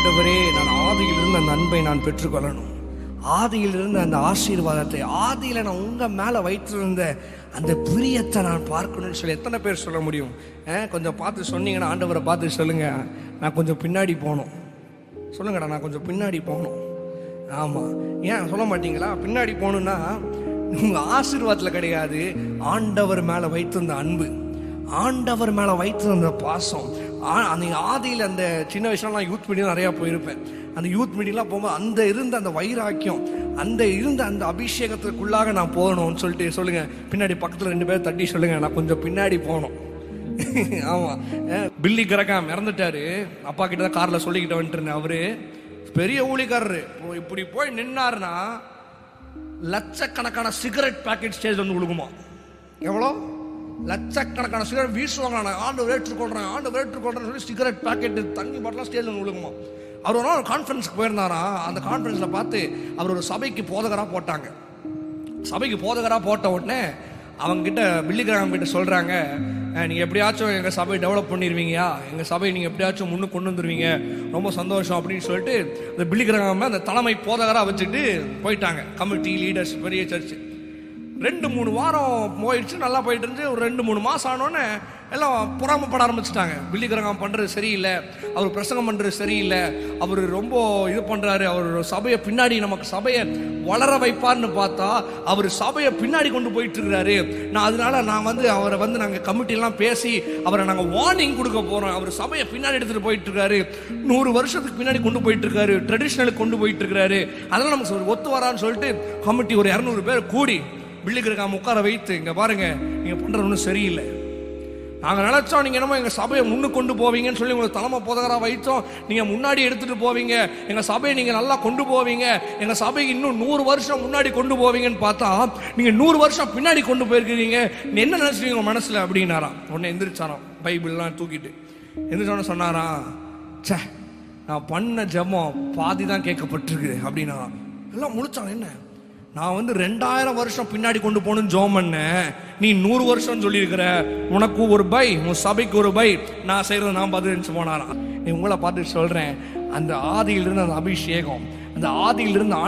ஆண்டவரே நான் ஆதியிலிருந்து அந்த அன்பை நான் பெற்றுக்கொள்ளணும் ஆதியிலிருந்து அந்த ஆசீர்வாதத்தை ஆதியில நான் உங்க மேல வைத்திருந்த அந்த பிரியத்தை நான் பார்க்கணும்னு சொல்லி எத்தனை பேர் சொல்ல முடியும் அஹ், கொஞ்சம் பார்த்து சொன்னீங்கன்னா ஆண்டவரை பார்த்து சொல்லுங்க நான் கொஞ்சம் பின்னாடி போகணும் சொல்லுங்கடா நான் கொஞ்சம் பின்னாடி போகணும் ஆமா ஏன் சொல்ல மாட்டீங்களா பின்னாடி போகணும்னா உங்க ஆசீர்வாதத்தில் கிடையாது ஆண்டவர் மேல வைத்திருந்த அன்பு ஆண்டவர் மேல வைத்திருந்த பாசம் ஆ- நீங்க ஆதியில் அந்த சின்ன வயசுலாம் யூத் மீட்டிங் நிறைய போயிருப்பேன் அந்த யூத் மீட்டிங்லாம் போகும்போது அந்த இருந்த அந்த வைராக்கியம் அந்த இருந்த அந்த அபிஷேகத்துக்குள்ளாக நான் போகணும்னு சொல்லிட்டு சொல்லுங்க பின்னாடி பக்கத்துல ரெண்டு பேரும் தட்டி சொல்லுங்க நான் கொஞ்சம் பின்னாடி போகணும் ஆமா அஹ் பில்லி கிரகாம் இறந்துட்டாரு அப்பா கிட்ட தான் கார்ல சொல்லிக்கிட்டு வந்துட்டு இருந்தேன் அவரு பெரிய ஊழிக்காரரு இப்போ இப்படி போய் நின்னாருன்னா லட்சக்கணக்கான சிகரெட் பாக்கெட் ஸ்டேஜ் வந்து விழுகுமா எவ்வளோ லட்சக்கணக்கான சிகரெட் வீசுவாங்க நான் ஆண்டு வேற்றுக்கொள்றேன் ஆண்டு வேற்றுக்கொள்றேன்னு சொல்லி சிகரெட் பாக்கெட் தண்ணி பாட்டிலாம் ஸ்டேஜ் வந்து விழுகுமா அவர் ஒரு நாள் கான்ஃபரன்ஸ்க்கு போயிருந்தாரா அந்த கான்ஃபரன்ஸில் பார்த்து அவர் ஒரு சபைக்கு போதகராக போட்டாங்க சபைக்கு போதகராக போட்ட உடனே அவங்க கிட்ட பில்லி கிராமம் கிட்ட சொல்றாங்க "அஹ், நீங்க எப்படியாச்சும் எங்க சபையை டெவலப் பண்ணிடுவீங்கயா எங்க சபையை நீங்க எப்படியாச்சும் முன்னுக்கு கொண்டு வந்துருவீங்க ரொம்ப சந்தோஷம் அப்படின்னு சொல்லிட்டு அந்த பில்லி கிராம அந்த தலைமை போதகராக வச்சுட்டு போயிட்டாங்க கமிட்டி லீடர்ஸ் பெரிய சர்ச் ரெண்டு மூணு வாரம் போயிடுச்சு நல்லா போயிட்டு இருந்துச்சு ஒரு ரெண்டு மூணு மாசம் ஆனோடனே எல்லாம் பொறாமப்பட ஆரம்பிச்சிட்டாங்க பில்லி கிரகம் பண்றது சரியில்லை அவர் பிரசங்கம் பண்றது சரியில்லை அவர் ரொம்ப இது பண்றாரு அவர் சபையை பின்னாடி நமக்கு சபையை வளர வைப்பார்னு பார்த்தா அவர் சபையை பின்னாடி கொண்டு போயிட்டு இருக்கிறாரு நான் அதனால நான் வந்து அவரை வந்து நாங்க கமிட்டி எல்லாம் பேசி அவரை நாங்க வார்னிங் கொடுக்க போறோம் அவர் சபையை பின்னாடி எடுத்துட்டு போயிட்டு இருக்காரு நூறு வருஷத்துக்கு பின்னாடி கொண்டு போயிட்டு இருக்காரு ட்ரெடிஷ்னலுக்கு கொண்டு போயிட்டு இருக்காரு அதெல்லாம் நமக்கு ஒரு ஒத்து வரான்னு சொல்லிட்டு கமிட்டி ஒரு இரநூறு பேர் கூடி பில்லுக்கு உட்கார வைத்து இங்க பாருங்க நீங்க பண்றது ஒன்றும் சரியில்லை நாங்க நினைச்சோம் நீங்க என்னமோ எங்க சபையை முன்னுக்கு கொண்டு போவீங்கன்னு சொல்லி உங்களுக்கு தலைமை போதகரா வைத்தோம் நீங்க முன்னாடி எடுத்துட்டு போவீங்க எங்க சபையை நீங்க நல்லா கொண்டு போவீங்க எங்க சபைக்கு இன்னும் நூறு வருஷம் முன்னாடி கொண்டு போவீங்கன்னு பார்த்தா நீங்க நூறு வருஷம் பின்னாடி கொண்டு போயிருக்கிறீங்க நீ என்ன நினைச்சீங்க உங்க மனசுல அப்படின்னாராம் உடனே எந்திரிச்சாராம் பைபிள்லாம் தூக்கிட்டு எந்திரிச்சோன்னு சொன்னாராம் ச்சே நான் பண்ண ஜெபம் பாதி தான் கேட்கப்பட்டிருக்கு அப்படின்னா எல்லாம் முழிச்சாங்க என்ன நான் வந்து ரெண்டாயிரம் வருஷம் பின்னாடி கொண்டு போகணும்னு ஜோம் பண்ணேன் நீ நூறு வருஷம் சொல்லியிருக்கிற உனக்கு ஒரு பை உன் சபைக்கு ஒரு பை நான் செய்யறது நான் பதிலஞ்சு போனாராம் நீ உங்களை பார்த்து சொல்றேன் அந்த ஆதியிலிருந்து அந்த அபிஷேகம் அந்த ஆதியிலிருந்து